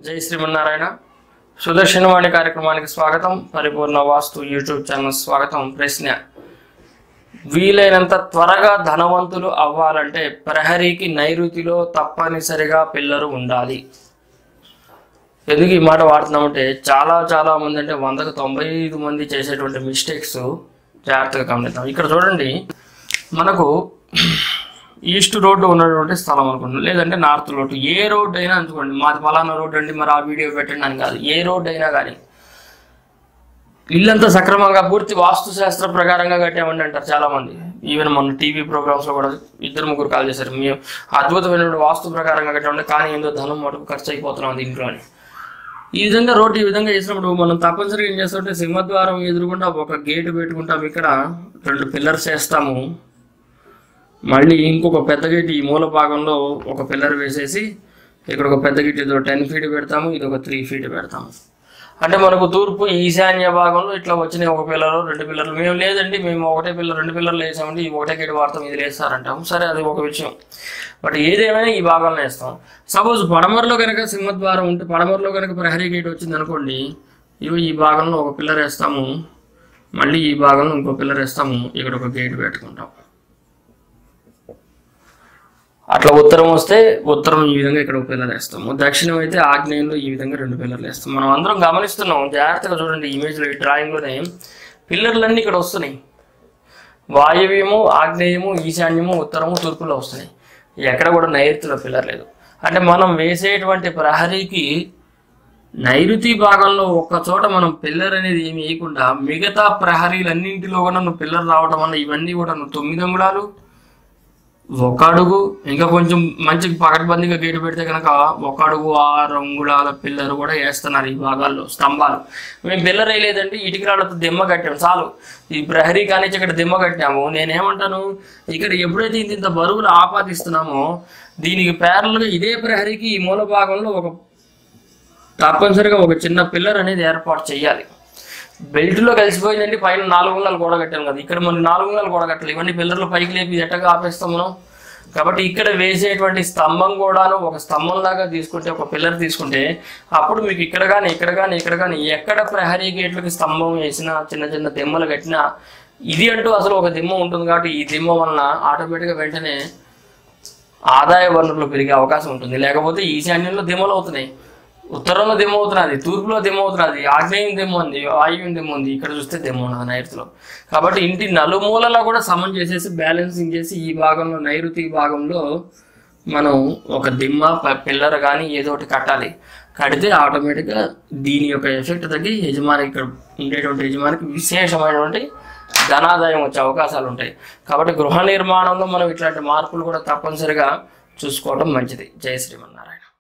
జై శ్రీమన్నారాయణ సుదర్శనవాణి కార్యక్రమానికి స్వాగతం పరిపూర్ణ వాస్తు యూట్యూబ్ ఛానల్ స్వాగతం ప్రశ్న వీలైనంత త్వరగా ధనవంతులు అవ్వాలంటే ప్రహరీకి నైరుతిలో తప్పనిసరిగా పిల్లలు ఉండాలి ఎందుకు ఈ మాట వాడుతున్నామంటే చాలా చాలా మంది అంటే వందకు తొంభై ఐదు మంది చేసేటువంటి మిస్టేక్స్ జాగ్రత్తగా గమనిద్దాం ఇక్కడ చూడండి మనకు ఈస్ట్ రోడ్డు ఉన్నటువంటి స్థలం అనుకుంటున్నాం లేదంటే నార్త్ రోడ్డు ఏ రోడ్డు అయినా అనుకోండి మాది ఫలానా రోడ్డు అండి మరి ఆ వీడియో పెట్టండి అని కాదు ఏ రోడ్డు అయినా కానీ ఇల్లంతా సక్రమంగా పూర్తి వాస్తు శాస్త్ర ప్రకారంగా కట్టామండి అంటారు చాలా మంది ఈవెన్ మన టీవీ ప్రోగ్రామ్స్ లో కూడా ఇద్దరు ముగ్గురు కాల్ చేశారు మేము అద్భుతమైనటువంటి వాస్తు ప్రకారంగా కట్టామంటే కానీ ఏందో ధనం మటుకు ఖర్చు అయిపోతున్నాం దీంట్లో అని ఈ విధంగా రోడ్డు ఈ విధంగా చేసినప్పుడు మనం తప్పనిసరిగా ఏం చేస్తామంటే సింహద్వారం ఎదురుకుండా ఒక గేటు పెట్టుకుంటాం ఇక్కడ రెండు పిల్లర్స్ వేస్తాము మళ్ళీ ఇంకొక పెద్ద గేట్ ఈ మూల భాగంలో ఒక పిల్లర్ వేసేసి ఇక్కడ ఒక పెద్ద గేట్ ఇది టెన్ ఫీట్ పెడతాము ఇది ఒక త్రీ ఫీట్ పెడతాము అంటే మనకు తూర్పు ఈశాన్య భాగంలో ఇట్లా వచ్చినాయి ఒక పిల్లరు రెండు పిల్లర్లు మేము లేదండి మేము ఒకటే పిల్లర్ రెండు పిల్లర్లు వేసామండి ఈ ఒకటే గేట్ వాడతాం ఇది వేస్తారంటాం సరే అది ఒక విషయం బట్ ఏదేమైనా ఈ భాగంలో వేస్తాం సపోజ్ పడమరలో కనుక సింహద్వారం ఉంటే పడమరలో కనుక ప్రహరీ గేట్ వచ్చింది అనుకోండి ఇవి ఈ భాగంలో ఒక పిల్లర్ వేస్తాము మళ్ళీ ఈ భాగంలో ఇంకో పిల్లర్ వేస్తాము ఇక్కడ ఒక గేట్ పెట్టుకుంటాం అట్లా ఉత్తరం వస్తే ఉత్తరం ఈ విధంగా ఇక్కడ ఒక పిల్లర్ వేస్తాము దక్షిణం అయితే ఆగ్నేయంలో ఈ విధంగా రెండు పిల్లర్లు వేస్తాం మనం అందరం గమనిస్తున్నాం జాగ్రత్తగా చూడండి ఈ ఇమేజ్లో ఈ డ్రాయింగ్లోనే పిల్లర్లన్నీ ఇక్కడ వస్తున్నాయి వాయువ్యము ఆగ్నేయము ఈశాన్యము ఉత్తరము తూర్పులో వస్తున్నాయి ఎక్కడ కూడా నైరుతిలో పిల్లర్ లేదు అంటే మనం వేసేటువంటి ప్రహరీకి నైరుతి భాగంలో ఒక్క చోట మనం పిల్లర్ అనేది ఏమి వేయకుండా మిగతా ప్రహరీలన్నింటిలో కూడా నువ్వు పిల్లర్ రావడం వల్ల ఇవన్నీ కూడా నువ్వు తొమ్మిది అంగుళాలు ఒక అడుగు ఇంకా కొంచెం మంచి పకడ్బందీగా గేటు పెడితే కనుక ఒక అడుగు ఆరు అంగుళాల పిల్లర్ కూడా వేస్తున్నారు ఈ భాగాల్లో స్తంభాలు మేము పిల్లర్ వేయలేదండి ఇటుక రాళ్ళతో దిమ్మ కట్టాము చాలు ఈ ప్రహరీ కానించి ఇక్కడ దిమ్మ కట్టాము నేనేమంటాను ఇక్కడ ఎప్పుడైతే ఇంత ఇంత బరువులు ఆపాదిస్తున్నామో దీనికి ప్యారల్గా ఇదే ప్రహరీకి ఈ మూల భాగంలో ఒక తప్పనిసరిగా ఒక చిన్న పిల్లర్ అనేది ఏర్పాటు చేయాలి బెల్ట్లో కలిసిపోయిందండి పైన నాలుగు వందలు గోడ కట్టాం కదా ఇక్కడ మనం నాలుగు వందలు గోడ కట్టాలి ఇవన్నీ పిల్లర్లు పైకి లేపి ఎట్టగా ఆపేస్తాం మనం కాబట్టి ఇక్కడ వేసేటువంటి స్తంభం కూడాను ఒక స్తంభం లాగా తీసుకుంటే ఒక పిల్లర్ తీసుకుంటే అప్పుడు మీకు ఇక్కడ కానీ ఇక్కడ కానీ ఇక్కడ కానీ ఎక్కడ ప్రహరీ గేట్లకి స్తంభం వేసినా చిన్న చిన్న దిమ్మలు కట్టినా ఇది అంటూ అసలు ఒక దిమ్మ ఉంటుంది కాబట్టి ఈ దిమ్మ వలన ఆటోమేటిక్గా వెంటనే ఆదాయ వనరులు పెరిగే అవకాశం ఉంటుంది లేకపోతే ఈశాన్యంలో దిమ్మలు అవుతున్నాయి ఉత్తరంలో దిమ్మ అవుతున్నది తూర్పులో దిమ్మ అవుతున్నది ఆగ్నేయం దిమ్మ ఉంది వాయువ్యం దిమ్మ ఉంది ఇక్కడ చూస్తే దిమ్మ ఉన్నది నైరుతిలో కాబట్టి ఇంటి నలుమూలలా కూడా సమం చేసేసి బ్యాలెన్సింగ్ చేసి ఈ భాగంలో నైరుతి భాగంలో మనం ఒక దిమ్మ ప- పిల్లర్ కానీ ఏదో ఒకటి కట్టాలి కడితే ఆటోమేటిక్గా దీని యొక్క ఎఫెక్ట్ తగ్గి యజమానికి ఇక్కడ ఉండేటువంటి యజమానికి విశేషమైనటువంటి ధనాదాయం వచ్చే అవకాశాలు ఉంటాయి కాబట్టి గృహ నిర్మాణంలో మనం ఇట్లాంటి మార్పులు కూడా తప్పనిసరిగా చూసుకోవడం మంచిది జయ శ్రీమన్నారాయణ